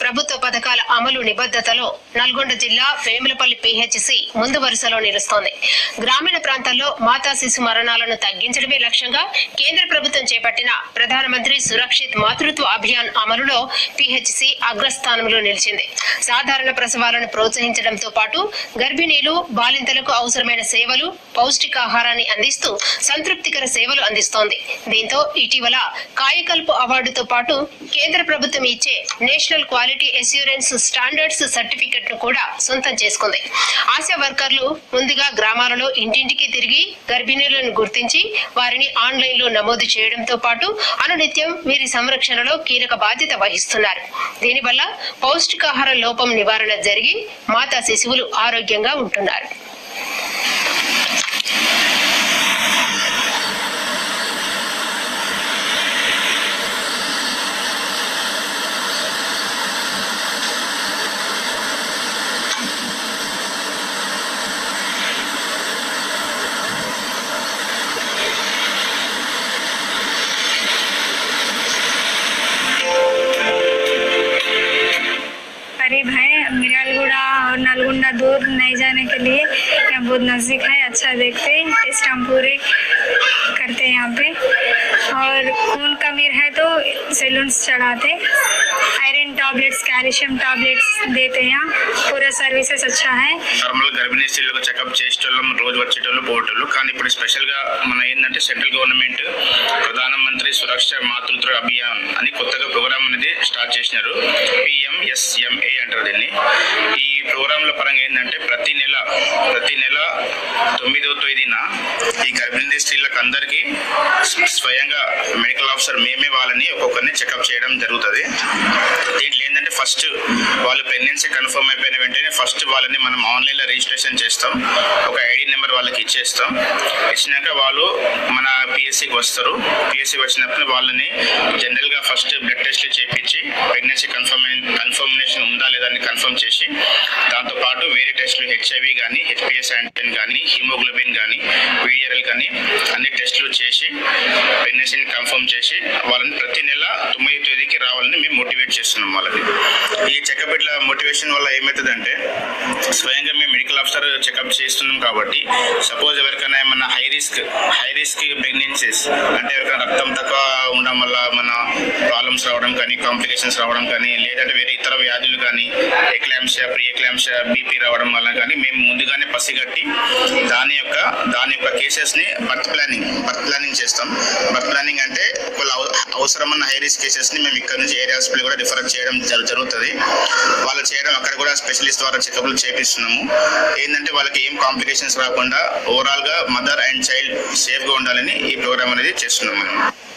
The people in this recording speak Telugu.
ప్రభుత్వ పథకాల అమలు నిబద్ధతలో నల్గొండ జిల్లా వేములపల్లి పిహెచ్సి ముందు వరుసలో నిలుస్తోంది గ్రామీణ ప్రాంతాల్లో మాతా శిశు మరణాలను తగ్గించడమే లక్ష్యంగా కేంద్ర ప్రభుత్వం చేపట్టిన ప్రధానమంత్రి సురక్షిత్ మాతృత్వ అభియాన్ అమలులో పిహెచ్సి అగ్రస్థానంలో నిలిచింది సాధారణ ప్రసవాలను ప్రోత్సహించడంతో పాటు గర్భిణీలు బాలింతలకు అవసరమైన సేవలు పౌష్టికాహారాన్ని అందిస్తూ సంతృప్తికర సేవలు అందిస్తోంది దీంతో ఇటీవల కాయకల్పు అవార్డుతో పాటు కేంద్ర ప్రభుత్వం ఇచ్చే national quality assurance standards certificate ను కూడా సొంతం చేసుకుంది ఆశా వర్కర్లు ముందుగా గ్రామాలలో ఇంటింటికి తిరిగి గర్భిణీలను గుర్తించి వారిని ఆన్లైన్ లో నమోదు చేయడంతో పాటు అనునిత్యం వీరి సంరక్షణలో కీలక బాధ్యత వహిస్తున్నారు దీనివల్ల పౌష్టికాహార లోపం నివారణ జరిగి మాతా శిశువులు ఆరోగ్యంగా ఉంటున్నారు करीब है मिरालगुड़ा और नलगुंडा दूर नहीं जाने के लिए यहाँ बहुत नज़दीक है अच्छा देखते हैं टेस्ट हम पूरे करते हैं यहाँ पे और खून कमी है तो सेलून्स चढ़ाते आयरन टैबलेट्स कैल्शियम टैबलेट्स देते हैं यहाँ पूरा सर्विसेज अच्छा है నార్మల్ గర్భిణీ స్త్రీలకు చెకప్ చేసేటోళ్ళం రోజు వచ్చేటోళ్ళు పోయేటోళ్ళు కానీ ఇప్పుడు స్పెషల్ గా మన ఏంటంటే సెంట్రల్ గవర్నమెంట్ ప్రధానమంత్రి సురక్ష మాతృత్వ అభియాన్ అని కొత్తగా ప్రోగ్రామ్ అనేది స్టార్ట్ చేసినారు పిఎంఎస్ఎంఏ అంటారు దీన్ని ఈ ప్రోగ్రాంల పరంగా ఏంటంటే ప్రతి నెల ప్రతి నెల తొమ్మిదవ తేదీన ఈ గర్భిణీ స్త్రీలకు అందరికీ స్వయంగా మెడికల్ ఆఫీసర్ మేమే వాళ్ళని ఒక్కొక్కరిని చెకప్ చేయడం జరుగుతుంది దీంట్లో ఏంటంటే ఫస్ట్ వాళ్ళు ప్రెగ్నెన్సీ కన్ఫర్మ్ అయిపోయిన వెంటనే ఫస్ట్ వాళ్ళని మనం ఆన్లైన్లో రిజిస్ట్రేషన్ చేస్తాం ఒక ఐడి నెంబర్ వాళ్ళకి ఇచ్చేస్తాం ఇచ్చినాక వాళ్ళు మన పిఎస్సికి వస్తారు పిఎస్సి వచ్చినప్పుడు వాళ్ళని జనరల్గా ఫస్ట్ బ్లడ్ టెస్ట్లు చేయించి ప్రెగ్నెన్సీ కన్ఫర్మ్ కన్ఫర్మేషన్ ఉందా లేదా అని కన్ఫర్మ్ చేసి దాంతోపాటు వేరే టెస్టులు హెచ్ఐవి కానీ హెచ్పిఎస్ యాంటీజెన్ కానీ హిమోగ్లోబిన్ కానీ వీడిఆర్ఎల్ కానీ అన్ని టెస్టులు చేసి ప్రెగ్నెన్సీని కన్ఫర్మ్ చేసి వాళ్ళని ప్రతి నెల తొమ్మిది తేదీకి రావాలని మేము మోటివేట్ చేస్తున్నాం వాళ్ళని ఈ చెకప్ ఇట్లా మోటివేషన్ వల్ల ఏమవుతుందంటే స్వయంగా మేము మెడికల్ ఆఫీసర్ చెకప్ చేస్తున్నాం కాబట్టి సపోజ్ ఎవరికైనా ఏమన్నా high risk high risk pregnancies అంటే ఎవరికైనా రక్తం తక్కువ ఉండడం వల్ల మన ప్రాబ్లమ్స్ రావడం కానీ కాంప్లికేషన్స్ రావడం కానీ లేదంటే వేరే ఇతర వ్యాధులు కానీ ఎక్లాంషియా ప్రీ ఎక్లాంషియా బీపీ రావడం వల్ల కానీ మేము ముందుగానే పసిగట్టి దాని యొక్క దాని యొక్క కేసెస్ ని బర్త్ ప్లానింగ్ బర్త్ ప్లానింగ్ చేస్తాం బర్త్ ప్లానింగ్ అంటే ఒకవేళ అవ- అవసరమన్న హై రిస్క్ కేసెస్ ని మేము ఇక్కడ నుంచి ఏరియా హాస్పిటల్ కూడా రిఫర్ చేయడం జరు- జరుగుతుంది వాళ్ళు చేయడం అక్కడ కూడా స్పెషలిస్ట్ ద్వారా చెకప్లు చేపిస్తున్నాము ఏంటంటే వాళ్ళకి ఏం కాంప్లికేషన్స్ రాకుండా ఓవరాల్ గా మదర్ అండ్ చైల్డ్ సేఫ్ గా ఉండాలని ఈ ప్రోగ్రామ్ అనేది చేస్తున్నాం మనం